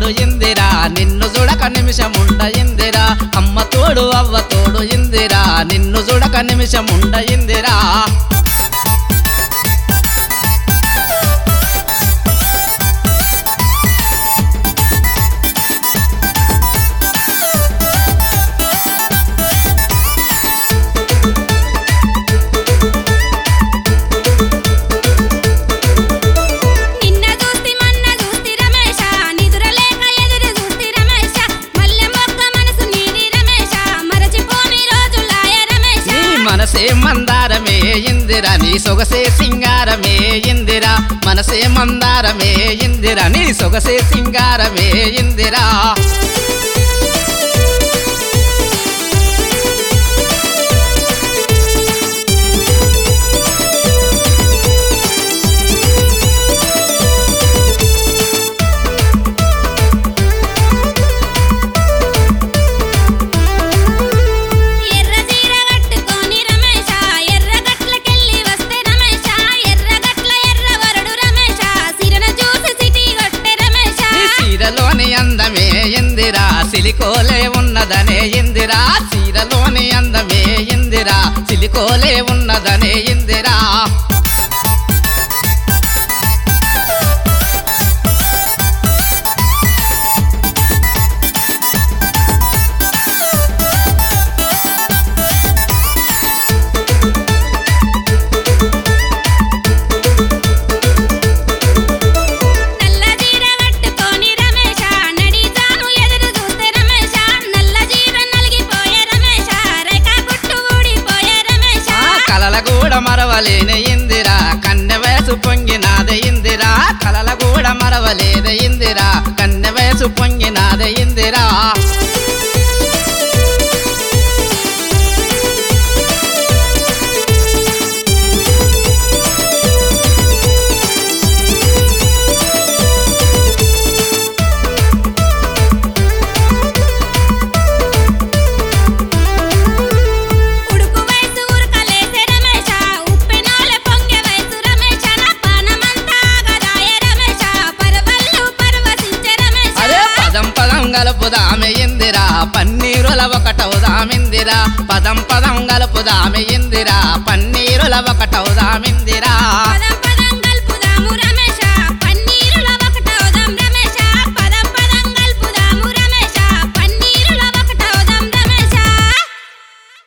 తోడు ఇందిరా నిన్ను చూడక నిమిషముండ ఇందిరా అమ్మ తోడు అవ్వ తోడు ఇందిరా నిన్ను చూడక నిమిషముండ ఇందిరా నిన్న చూస్తి మొన్న చూస్తి రమేష నిదురలేక ఎదురు చూస్తి రమేష మల్లె మొక్క మనసు నీది రమేష మరచిపోని రోజులాయ రమేష నీ మనసే మందారమే ఇందిరా నీ సొగసే సింగారమే ఇందిరా మనసే మందారమే ఇందిరా నీ సొగసే సింగారమే ఇందిరా ఎర్ర చీర కట్టుకొని రమేష ఎర్ర గట్లకెళ్ళి వస్తే రమేష ఎర్ర గట్ల ఎర్ర వరుడు రమేష సిరన చూసి సిటీ కొట్టే రమేష నీ చీరలోని అందమే ఇందిరా సిలికోలే ఉన్నదనే ఇందిరా చీరలోని అందమే ఇందిరా సిలికోలే ఉన్నదనే ఇందిరా నల్ల చీర కట్టుకొని రమేష నడిజాను ఎదురు చూస్తే రమేష నల్ల చీర నలిగిపోయే రమేష రేఖ గుట్టు ఊడిపోయే రమేష ఆ కలల కూడా మరవలేని ఇందిరా కన్నె వయసు పొంగినాదే ఇందిరా కలల కూడా మరవలేదే ఇందిరా కన్నె వయసు పొంగినాదే ఇందిరా ఉడుకు వయసు ఉరకలేసే రమేష ఉప్పెనోలే పొంగే వయసు రమేష నా పానమంతా గదాయ రమేష పరవళ్ళు పరవశించే రమేష అరే పదం పదం గలుపుదామె ఇందిరా పన్నీరుల ఒకటవుదామిందిరా పదం పదం గలుపుదామె ఇందిరా పన్నీరుల ఒకటవుదామిందిరా